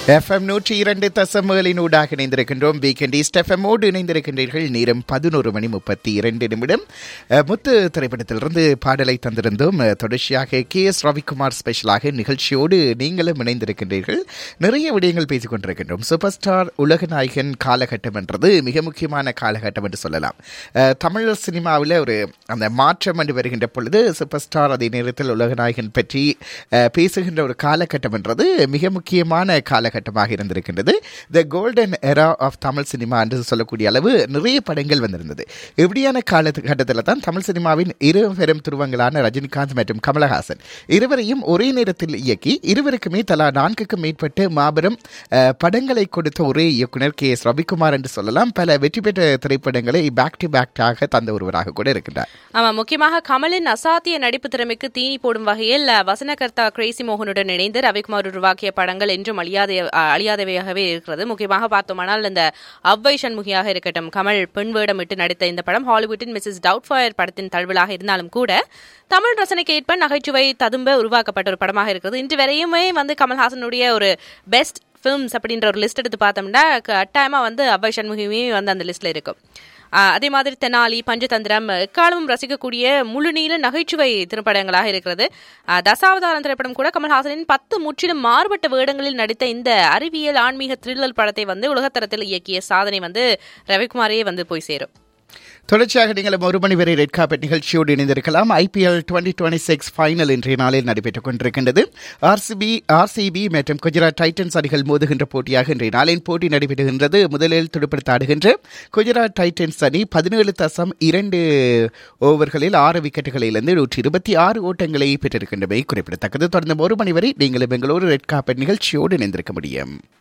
FM நூற்றி இரண்டு தசமகளின் ஊடாக இணைந்திருக்கின்றோம் வீக்கெண்ட் ஈஸ்ட் எஃப்எம்மோடு இணைந்திருக்கின்றீர்கள் நேரம் பதினோரு மணி முப்பத்தி இரண்டு நிமிடம் அஹ், முத்து திரைப்படத்திலிருந்து பாடலை தந்திருந்தோம் அஹ், தொடர்ச்சியாக கே எஸ் ரவிக்குமார் ஸ்பெஷலாக நிகழ்ச்சியோடு நீங்களும் இணைந்திருக்கின்றீர்கள் நிறைய விடயங்கள் பேசிக் கொண்டிருக்கின்றோம் சூப்பர் ஸ்டார் உலக நாயகன் காலகட்டம் என்றது மிக முக்கியமான காலகட்டம் என்று சொல்லலாம் அஹ், தமிழ் சினிமாவில் ஒரு அந்த மாற்றம் என்று வருகின்ற பொழுது சூப்பர் ஸ்டார் அதே நேரத்தில் உலகநாயகன் பற்றி அஹ், பேசுகின்ற ஒரு காலகட்டம் என்றது மிக முக்கியமான காலகட்டமாக இருந்திருக்கின்றது the golden era of Tamil cinema என்று சொல்லக்கூடிய அளவு நிறைய படங்கள் வந்திருந்தது இப்படியான காலகட்டத்தில் தான் தமிழ் சினிமாவின் இரு பெரும் துருவங்களான ரஜினிகாந்த் மற்றும் கமலஹாசன் இருவரையும் ஒரே நேரத்தில் இயக்கி இருவருக்குமே தலா நான்குக்கும் மேற்பட்ட மாபெரும் அஹ், படங்களை கொடுத்த ஒரே இயக்குனர் கே எஸ் ரவிக்குமார் என்று சொல்லலாம் பல வெற்றி பெற்ற திரைப்படங்களை பேக் டு பேக்காக தந்த ஒருவராக கூட இருக்கின்றார் ஆமா முக்கியமாக கமலின் அசாத்திய நடிப்பு திறமைக்கு தீனி போடும் வகையில் அஹ், வசனகர்த்தா கிரேசி மோகனுடன் இணைந்து ரவிக்குமார் உருவாக்கிய படங்கள் என்றும் அழியாத அஹ், அழியாதவையாகவே இருக்கிறது முக்கியமாக பார்த்தோமானால் இந்த அவ்வை சண்முகியாக இருக்கட்டும் கமல் பெண் வேடமிட்டு நடித்த இந்த படம் ஹாலிவுட்டின் மிஸ்ஸஸ் டவுட்ஃபயர் படத்தின் தழுவலாக இருந்தாலும் கூட தமிழ் ரசனைக்கு ஏற்ப நகைச்சுவை ததும்ப உருவாக்கப்பட்ட ஒரு படமாக இருக்கிறது இன்று வரையுமே வந்து கமல்ஹாசனுடைய ஒரு பெஸ்ட் ஃபிலிம்ஸ் அப்படின்ற ஒரு லிஸ்ட் எடுத்து பார்த்தோம்னா கட்டாயமா வந்து அவ்வை சண்முகியுமே வந்து அந்த லிஸ்ட்ல இருக்கும் ஆஹ் அதே மாதிரி தெனாலி பஞ்சதந்திரம் எக்காலமும் ரசிக்கக்கூடிய முழுநீள நகைச்சுவை திரைப்படங்களாக இருக்கிறது ஆஹ் தசாவதாரம் திரைப்படம் கூட கமல்ஹாசனின் பத்து முற்றிலும் மாறுபட்ட வேடங்களில் நடித்த இந்த அறிவியல் ஆன்மீக த்ரில்லர் படத்தை வந்து உலகத்தரத்தில் இயக்கிய சாதனை வந்து ரவிக்குமாரே வந்து போய் சேரும் தொடர்ச்சியாக நீங்களும் ஒரு மணி வரை ரெட் கார்பெட் நிகழ்ச்சியோடு இணைந்திருக்கலாம் IPL twenty twenty six final இன்றைய நாளில் நடைபெற்றுக் கொண்டிருக்கின்றது ஆர்சிபி ஆர்சிபி மற்றும் குஜராத் டைட்டன்ஸ் அணிகள் மோதுகின்ற போட்டியாக இன்றைய நாளின் போட்டி நடைபெறுகின்றது முதலில் துடுப்படுத்த ஆடுகின்ற குஜராத் டைட்டன்ஸ் அணி பதினேழு தசம் இரண்டு ஓவர்களில் ஆறு விக்கெட்டுகளிலிருந்து நூற்றி இருபத்தி ஆறு ஓட்டங்களை பெற்றிருக்கின்றமை குறிப்பிடத்தக்கது தொடர்ந்து ஒரு மணி வரை நீங்களும் எங்களோடு ரெட் கார்பெட் நிகழ்ச்சியோடு இணைந்திருக்க முடியும்